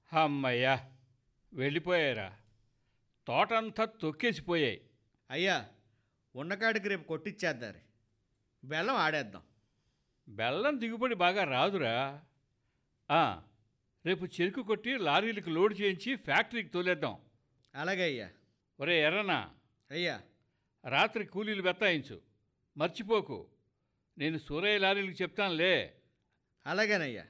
అమ్మయ్యా వెళ్ళిపోయారా తోటంతా తొక్కేసిపోయాయి అయ్యా ఉన్నకాడికి రేపు కొట్టిచ్చేద్దారు బెల్లం ఆడేద్దాం బెల్లం దిగుబడి బాగా రాదురా ఆ, రేపు చెరుకు కొట్టి లారీలకు లోడ్ చేయించి ఫ్యాక్టరీకి తోలేద్దాం అలాగే అయ్యా ఒరే ఎర్రనా అయ్యా రాత్రి కూలీలు బెత్తాయించు మర్చిపోకు నేను సూరయ్య లారీలకు చెప్తానులే అలాగేనయ్యా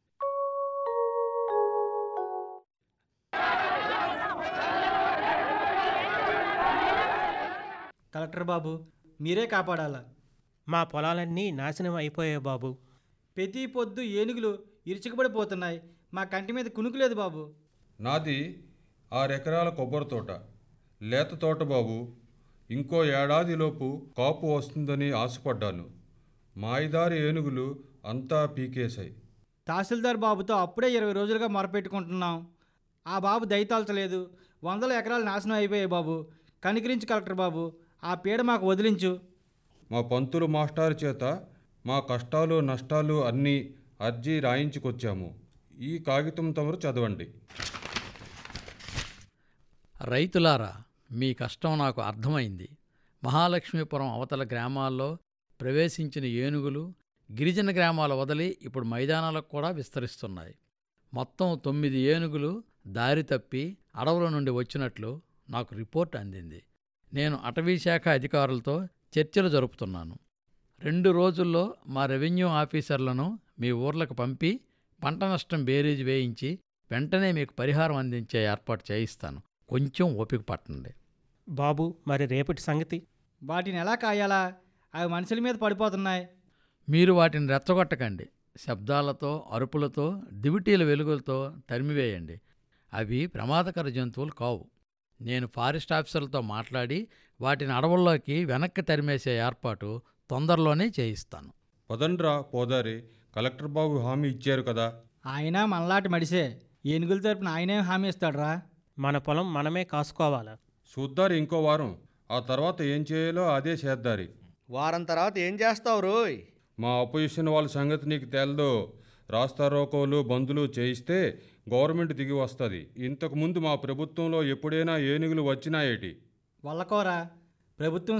కలెక్టర్ బాబు మీరే కాపాడాలా మా పొలాలన్నీ నాశనం అయిపోయాయి బాబు ప్రతి పొద్దు ఏనుగులు ఇరుచుకుపడిపోతున్నాయి మా కంటి మీద కునుకులేదు బాబు నాది ఆరెకరాల కొబ్బరి తోట లేత తోట బాబు ఇంకో ఏడాదిలోపు కాపు వస్తుందని ఆశపడ్డాను మాయిదారి ఏనుగులు అంతా పీకేశాయి తహసీల్దార్ బాబుతో అప్పుడే ఇరవై రోజులుగా మొరపెట్టుకుంటున్నాం ఆ బాబు దయతాల్చలేదు వందల ఎకరాలు నాశనం అయిపోయాయి బాబు కనికరించి కలెక్టర్ బాబు ఆ పీడ మాకు వదిలించు మా పంతులు మాస్టారు చేత మా కష్టాలు నష్టాలు అన్నీ అర్జీ రాయించుకొచ్చాము ఈ కాగితం తమరు చదవండి రైతులారా మీ కష్టం నాకు అర్థమైంది మహాలక్ష్మీపురం అవతల గ్రామాల్లో ప్రవేశించిన ఏనుగులు గిరిజన గ్రామాల వదిలి ఇప్పుడు మైదానాలకు కూడా విస్తరిస్తున్నాయి మొత్తం తొమ్మిది ఏనుగులు దారి తప్పి అడవుల నుండి వచ్చినట్లు నాకు రిపోర్ట్ అందింది నేను అటవీశాఖ అధికారులతో చర్చలు జరుపుతున్నాను రెండు రోజుల్లో మా రెవెన్యూ ఆఫీసర్లను మీ ఊర్లకు పంపి పంట నష్టం బేరీజు వేయించి వెంటనే మీకు పరిహారం అందించే ఏర్పాటు చేయిస్తాను కొంచెం ఓపిక పట్టండి బాబు మరి రేపటి సంగతి వాటిని ఎలా కాయాలా అవి మనుషుల మీద పడిపోతున్నాయి మీరు వాటిని రెచ్చగొట్టకండి శబ్దాలతో అరుపులతో దివిటీల వెలుగులతో తరిమివేయండి అవి ప్రమాదకర జంతువులు కావు నేను ఫారెస్ట్ ఆఫీసర్లతో మాట్లాడి వాటిని అడవుల్లోకి వెనక్కి తరిమేసే ఏర్పాటు తొందరలోనే చేయిస్తాను పదండ్రా పోదారి కలెక్టర్ బాబు హామీ ఇచ్చారు కదా ఆయన మనలాంటి మడిసే ఏనుగుల తరపున ఆయనేం హామీ ఇస్తాడురా మన పొలం మనమే కాసుకోవాలా చూద్దారు ఇంకో వారం ఆ తర్వాత ఏం చేయాలో అదే చేద్దారి వారం తర్వాత ఏం చేస్తావు రోయ్ మా అపోజిషన్ వాళ్ళ సంగతి నీకు తెలదు రాస్తారోకోలు బందులు చేయిస్తే గవర్నమెంట్ దిగి వస్తుంది ఇంతకుముందు మా ప్రభుత్వంలో ఎప్పుడైనా ఏనుగులు వచ్చినాయేటి వల్లకోరా ప్రభుత్వం